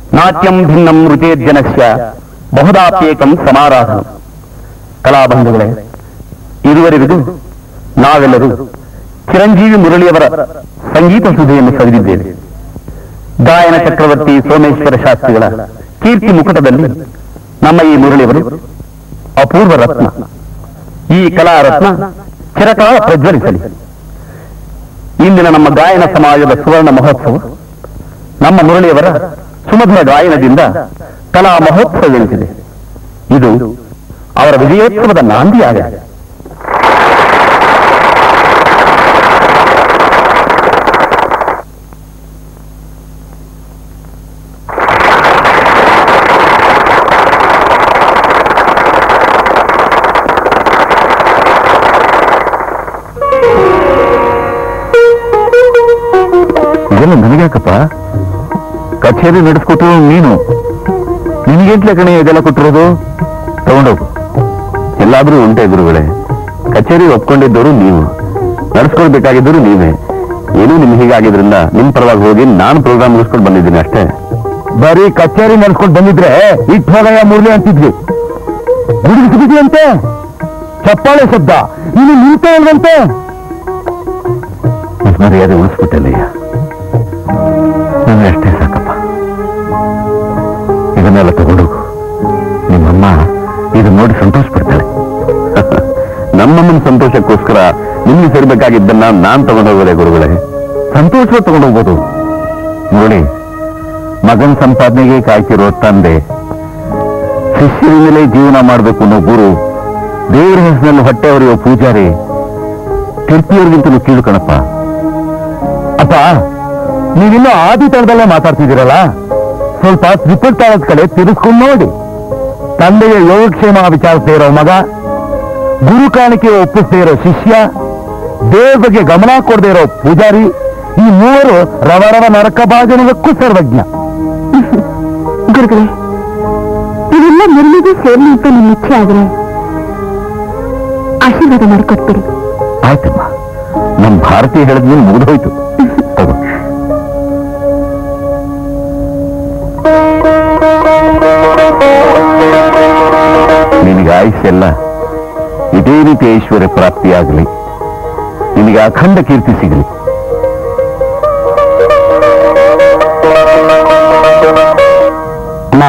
ನಾಟ್ಯಂ ಭಿನ್ನಂ ರುಚೇರ್ಜನಸ್ಯ ಬಹುದಾಪ್ಯೇಕಂ ಸಮಾರಾಧನ ಕಲಾಬಂಧುಗಳೇ ಇದುವರೆಗೂ ನಾವೆಲ್ಲರೂ ಚಿರಂಜೀವಿ ಮುರಳಿಯವರ ಸಂಗೀತ ಸುಧೆಯನ್ನು ಸವಿದಿದ್ದೇವೆ ಗಾಯನ ಚಕ್ರವರ್ತಿ ಸೋಮೇಶ್ವರ ಶಾಸ್ತ್ರಿಗಳ ಕೀರ್ತಿ ಮುಕುಟದಲ್ಲಿ ನಮ್ಮ ಈ ಮುರಳಿಯವರು ಅಪೂರ್ವ ರತ್ನ ಈ ಕಲಾ ರತ್ನ ಚಿರಕಾಲ ಪ್ರಜ್ವಲಿಸಲಿ ಇಂದಿನ ನಮ್ಮ ಗಾಯನ ಸಮಾಜದ ಸುವರ್ಣ ಮಹೋತ್ಸವ ನಮ್ಮ ಮುರಳಿಯವರ ಸುಮಧುರ ಗಾಯನದಿಂದ ಕಲಾ ಮಹೋತ್ಸವವೆನಿಸಿದೆ ಇದು ಅವರ ವಿಜಯೋತ್ಸವದ ನಾಂದಿಯಾಗಿದೆ ಇದೆಲ್ಲ ನನಗ್ಯಾಕಪ್ಪ ಕಚೇರಿ ನಡೆಸ್ಕೊಟ್ಟು ನೀನು ನಿನಗೆಂಟ್ಲೆ ಕಣೆ ಇದೆಲ್ಲ ಕೊಟ್ಟಿರೋದು ತಗೊಂಡೋಗು ಎಲ್ಲಾದ್ರೂ ಉಂಟೆ ಗುರುಗಳೇ ಕಚೇರಿ ಒಪ್ಕೊಂಡಿದ್ದವರು ನೀವು ನಡೆಸ್ಕೊಳ್ಬೇಕಾಗಿದ್ದರು ನೀವೇ ಏನೂ ನಿಮ್ಗೆ ಹೀಗಾಗಿದ್ರಿಂದ ನಿಮ್ ಪರವಾಗಿ ಹೋಗಿ ನಾನು ಪ್ರೋಗ್ರಾಮ್ ಮುಗಿಸ್ಕೊಂಡು ಬಂದಿದ್ದೀನಿ ಅಷ್ಟೇ ಬರೀ ಕಚೇರಿ ನಡೆಸ್ಕೊಂಡು ಬಂದಿದ್ರೆ ಇಟ್ಟು ಹೋಗಯ್ಯ ಮುರಳಿ ಅಂತಿದ್ವಿ ಗುಡುಗಿಸಿಬಿಟ್ಟಿಯಂತೆ ಚಪ್ಪಾಳೆ ಶಬ್ದ ಇನ್ನು ನಿಂತೇ ಇಲ್ವಂತೆ ಮರ್ಯಾದೆ ಉಳಿಸ್ಬಿಟ್ಟಲ್ಲಯ್ಯ ನನಗೆ ಅಷ್ಟೇ ಸಾಕಪ್ಪ ಇದನ್ನೆಲ್ಲ ತಗೊಂಡೋಗು ನಿಮ್ಮಮ್ಮ ಇದು ನೋಡಿ ಸಂತೋಷ ಪಡ್ತಾಳೆ ನಮ್ಮಮ್ಮನ ಸಂತೋಷಕ್ಕೋಸ್ಕರ ನಿಮ್ಗೆ ಸೇರ್ಬೇಕಾಗಿದ್ದನ್ನ ನಾನ್ ತಗೊಂಡೋಗೋದೆ ಗುರುಗಳೇ ಸಂತೋಷ ತಗೊಂಡೋಗ್ಬೋದು ನೋಡಿ ಮಗನ ಸಂಪಾದನೆಗೆ ಕಾಯ್ತಿರೋ ತಂದೆ ಶಿಷ್ಯರಿಂದಲೇ ಜೀವನ ಮಾಡಬೇಕು ಅನ್ನೋ ಗುರು ದೇವರ ಹೆಸರಿನಲ್ಲಿ ಹೊಟ್ಟೆ ಹೊರೆಯೋ ಪೂಜಾರಿ ಕಿರ್ತಿಯವ್ರಿಗಿಂತಲೂ ಕೀಳು ಕಣಪ್ಪ ಅಪ್ಪ ನೀವಿನ್ನೂ ಆದಿ ತಳದಲ್ಲೇ ಮಾತಾಡ್ತಿದ್ದೀರಲ್ಲ ಸ್ವಲ್ಪ ತ್ರಿಪುಟ್ ತಾಳದ ಕಡೆ ತಿರುಗಿಸ್ಕೊಂಡು ನೋಡಿ ತಂದೆಯ ಯೋಗಕ್ಷೇಮ ವಿಚಾರಿಸದೇ ಇರೋ ಮಗ ಗುರು ಕಾಣಿಕೆ ಒಪ್ಪಿಸದೇ ಇರೋ ಶಿಷ್ಯ ದೇವ್ರ ಬಗ್ಗೆ ಗಮನ ಕೊಡದೇ ಇರೋ ಪೂಜಾರಿ ಈ ಮೂವರು ರವ ರವ ನರಕ ಭಾಜನದಕ್ಕೂ ಸರ್ವಜ್ಞ ಗುರುಗಳೇ ಇವೆಲ್ಲ ಮುರಳಿಗೂ ಸೇರ್ಲಿ ಅಂತ ನಿಮ್ಮ ಇಚ್ಛೆ ಆದ್ರೆ ಆಶೀರ್ವಾದ ಮಾಡಿಕೊಟ್ಬಿಡಿ ಆಯ್ತಮ್ಮ ನಮ್ ಭಾರತೀಯ ಹೇಳಿದ್ಮೇಲೆ ಮುಗಿದೋಯ್ತು ತಗೋ ನಿನಗೆ ಆಯುಷ್ಯೆಲ್ಲ ಇದೇ ರೀತಿ ಐಶ್ವರ್ಯ ಪ್ರಾಪ್ತಿಯಾಗಲಿ ನಿನಗೆ ಅಖಂಡ ಕೀರ್ತಿ ಸಿಗಲಿ ಅಮ್ಮ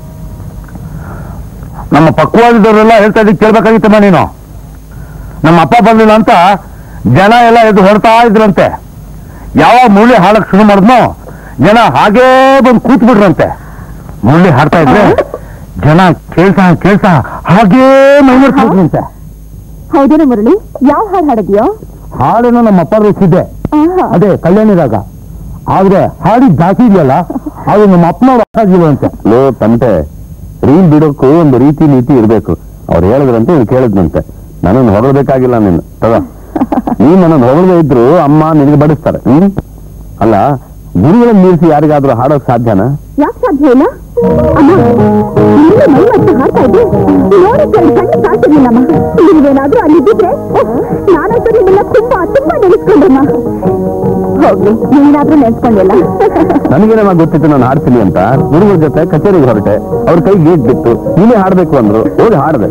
ನಮ್ಮ ಪಕ್ವಾದದವರೆಲ್ಲ ಹೇಳ್ತಾ ಇದ್ದಕ್ಕೆ ಕೇಳ್ಬೇಕಾಗಿತ್ತಮ್ಮ ನೀನು ನಮ್ಮ ಅಪ್ಪ ಬರ್ಲಿಲ್ಲ ಅಂತ ಜನ ಎಲ್ಲ ಎದ್ದು ಹೊರಡ್ತಾ ಇದ್ರಂತೆ ಯಾವಾಗ ಮುರಳಿ ಹಾಡಕ್ ಶುರು ಮಾಡಿದ್ನೋ ಜನ ಹಾಗೇ ಬಂದು ಕೂತ್ ಬಿಡ್ರಂತೆ ಮುರಳಿ ಹಾಡ್ತಾ ಇದ್ರೆ ಜನ ಕೇಳ್ತಾ ಕೇಳ್ತಾ ಹಾಗೇ ಮೈಮರ್ತಿದ್ರಂತೆ ಹೌದೇನು ಮುರಳಿ ಯಾವ ಹಾಡು ಹಾಡಿದ್ಯೋ ಹಾಡೇನೋ ನಮ್ಮ ಅಪ್ಪ ರುಚಿದ್ದೆ ಅದೇ ಕಲ್ಯಾಣಿರಾಗ ಆದ್ರೆ ಹಾಡಿದ್ ಜಾಸ್ತಿ ಇದೆಯಲ್ಲ ಅದು ನಮ್ಮ ಅಪ್ಪನವ್ರು ಆಗಿಲ್ವಂತೆ ಲೋ ತಂಟೆ ರೀಲ್ ಬಿಡೋಕ್ಕೂ ಒಂದು ರೀತಿ ನೀತಿ ಇರಬೇಕು ಅವ್ರು ಹೇಳಿದ್ರಂತೆ ಇವ್ರು ಕೇಳಿದ್ನಂತೆ ನನ್ನನ್ನು ಹೊಗಳಬೇಕಾಗಿಲ್ಲ ನೀನು ತಗೋ ನೀನ್ ನನ್ನನ್ನು ಹೊಗಳದೇ ಇದ್ರು ಅಮ್ಮ ನಿನಗೆ ಬಡಿಸ್ತಾರೆ ಹ್ಮ್ ಅಲ್ಲ ಗುರುಗಳನ್ನ ಮೀರಿಸಿ ಯಾರಿಗಾದ್ರೂ ಹಾಡೋಕ್ ಸಾಧ್ಯನಾ ಯಾಕೆ ಸಾಧ್ಯ ಇಲ್ಲ ಅಮ್ಮ ಇಲ್ಲಿ ಮೈ ಮತ್ತು ಹಾಡ್ತಾ ಇದ್ದೆ ನೋಡಕ್ಕೆ ಅಲ್ಲಿ ಕಣ್ಣು ಕಾಣ್ತಿರ್ಲಿಲ್ಲಮ್ಮ ನೀವೇನಾದ್ರೂ ಅಲ್ಲಿದ್ದಿದ್ರೆ ನಾನಂತೂ ನಿಮ್ಮನ್ನ ತುಂಬಾ ತುಂಬಾ ನೆನೆಸ್ಕೊಂಡಮ್ಮ ಹೋಗ್ಲಿ ನೀನಾದ್ರೂ ನೆನೆಸ್ಕೊಂಡಿಲ್ಲ ನನಗೇನಮ್ಮ ಗೊತ್ತಿತ್ತು ನಾನು ಹಾಡ್ತೀನಿ ಅಂತ ಗುರುಗಳ ಜೊತೆ ಕಚೇರಿಗೆ ಹೊರಟೆ ಅವ್ರ ಕೈ ಗೀಟ್ ಬಿತ್ತು ನೀನೇ ಹಾಡ್ಬೇಕು ಅಂದ್ರು ಹೋಗಿ ಹಾಡ್ದೆ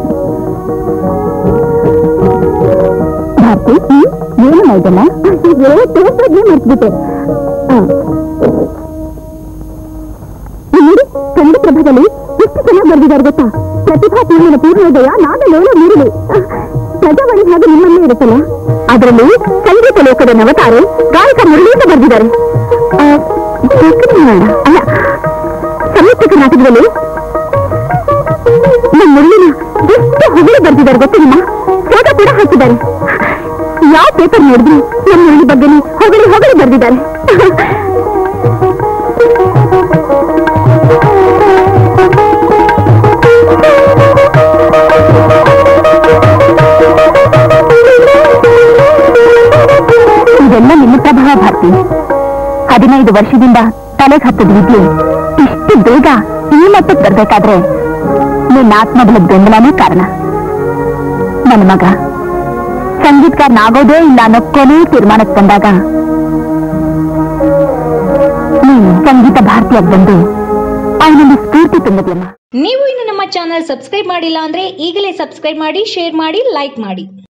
ಭಾರತಿ ಏನು ಇದಲ್ಲ ತೋರ್ಸಾಗ್ಲೇ ಮರ್ತ್ಬಿಟ್ಟೆ ಆ. ನೋಡಿ ಕನ್ನಡ ಪ್ರಭದಲ್ಲಿ ಎಷ್ಟು ಚೆನ್ನಾಗಿ ಬರೆದಿದ್ದಾರೆ ಗೊತ್ತಾ ಪ್ರತಿಭಾ ಪೂರ್ಣನ ಪೂರ್ಣೋದಯ ನಾಗಲೋಲ ಮುರುಳು ಪ್ರಜಾವಾಣಿ ಹಾಗೆ ನಿಮ್ಮಲ್ಲೇ ಇರುತ್ತಲ್ಲ ಅದರಲ್ಲಿ ಸಂಗೀತ ಲೋಕದ ನವತಾರೆ ಗಾಯಕ ಮುರಳಿಯಿಂದ ಬರೆದಿದ್ದಾರೆ ಆ, ದಕ್ಷಿಣ ಕನ್ನಡ ಅಲ್ಲ ಸಂಯುಕ್ತ ಕರ್ನಾಟಕದಲ್ಲಿ ನಮ್ಮ ಮುರಳಿನ ಎಷ್ಟು ಹೊಗಳಿ ಬರ್ತಿದ್ದಾರೆ ಗೊತ್ತಾ ನಿಮ್ಮ ಫೋಟೋ ಕೂಡ ಹಾಕಿದ್ದಾರೆ ಯಾವ ಪೇಪರ್ ನೋಡಿದ್ರು ನಮ್ಮ ಮುರಳಿ ಬಗ್ಗೆ ಹೊಗಳಿ ಹೊಗಳಿ ಬರ್ದಿದ್ದಾರೆ ಇದೆಲ್ಲ ನಿಮ್ಮ ಪ್ರಭಾವ ಭಾರತಿ ಹದಿನೈದು ವರ್ಷದಿಂದ ತಲೆಗೆ ಹತ್ತದ ವಿದ್ಯೆ ಇಷ್ಟು ಬೇಗ ಈ ಮಟ್ಟಕ್ಕೆ ಬರ್ಬೇಕಾದ್ರೆ ನಿನ್ನ ಆತ್ಮಬಲದ ಬೆಂಬಲನೇ ಕಾರಣ ನನ್ನ ಮಗ ಸಂಗೀತಕಾರನಾಗೋದೇ ಇಲ್ಲ ಅನ್ನೋ ಕೊನೆ ತೀರ್ಮಾನಕ್ಕೆ ಬಂದಾಗ ನೀನು ಸಂಗೀತ ಭಾರತಿಯಾಗಿ ಬಂದು ಅವನಲ್ಲಿ ಸ್ಫೂರ್ತಿ ತುಂಬಿದ್ಯಮ್ಮ ನೀವು ಇನ್ನು ನಮ್ಮ ಚಾನಲ್ ಸಬ್ಸ್ಕ್ರೈಬ್ ಮಾಡಿಲ್ಲ ಅಂದ್ರೆ ಈಗಲೇ ಸಬ್ಸ್ಕ್ರೈಬ್ ಮಾಡಿ ಶೇರ್ ಮಾಡಿ ಲೈಕ್ ಮಾಡಿ